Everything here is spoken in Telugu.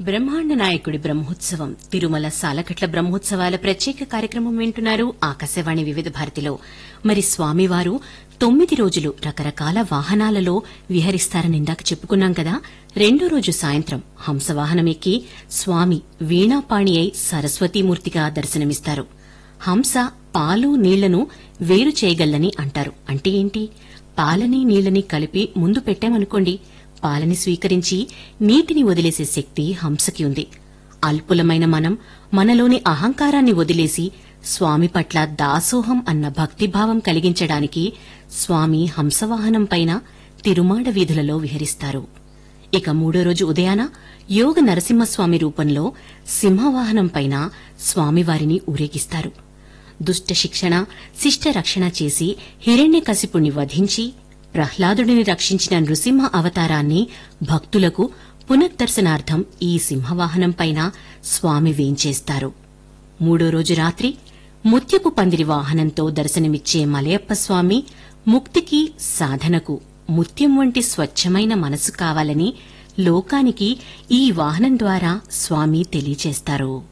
బ్రహ్మాండ నాయకుడి బ్రహ్మోత్సవం తిరుమల సాలకట్ల బ్రహ్మోత్సవాల ప్రత్యేక కార్యక్రమం వింటున్నారు ఆకాశవాణి వివిధ భారతిలో మరి స్వామివారు తొమ్మిది రోజులు రకరకాల వాహనాలలో విహరిస్తారని ఇందాక చెప్పుకున్నాం కదా రెండో రోజు సాయంత్రం హంసవాహనం ఎక్కి స్వామి వీణాపాణి అయి సరస్వతీమూర్తిగా దర్శనమిస్తారు హంస పాలు నీళ్లను వేరు చేయగలని అంటారు అంటే ఏంటి పాలని నీళ్లని కలిపి ముందు పెట్టామనుకోండి పాలని స్వీకరించి నీటిని వదిలేసే శక్తి హంసకి ఉంది అల్పులమైన మనం మనలోని అహంకారాన్ని వదిలేసి స్వామి పట్ల దాసోహం అన్న భక్తిభావం కలిగించడానికి స్వామి హంసవాహనం పైన తిరుమాడ వీధులలో విహరిస్తారు ఇక మూడో రోజు ఉదయాన యోగ నరసింహస్వామి రూపంలో సింహవాహనం పైన స్వామివారిని ఊరేగిస్తారు దుష్ట శిక్షణ శిష్ట రక్షణ చేసి హిరణ్యకశిపుణ్ణి వధించి ప్రహ్లాదుడిని రక్షించిన నృసింహ అవతారాన్ని భక్తులకు పునఃదర్శనార్థం ఈ సింహవాహనం పైన స్వామి వేంచేస్తారు మూడో రోజు రాత్రి ముత్యపు పందిరి వాహనంతో దర్శనమిచ్చే మలయప్ప స్వామి ముక్తికి సాధనకు ముత్యం వంటి స్వచ్ఛమైన మనసు కావాలని లోకానికి ఈ వాహనం ద్వారా స్వామి తెలియచేస్తారు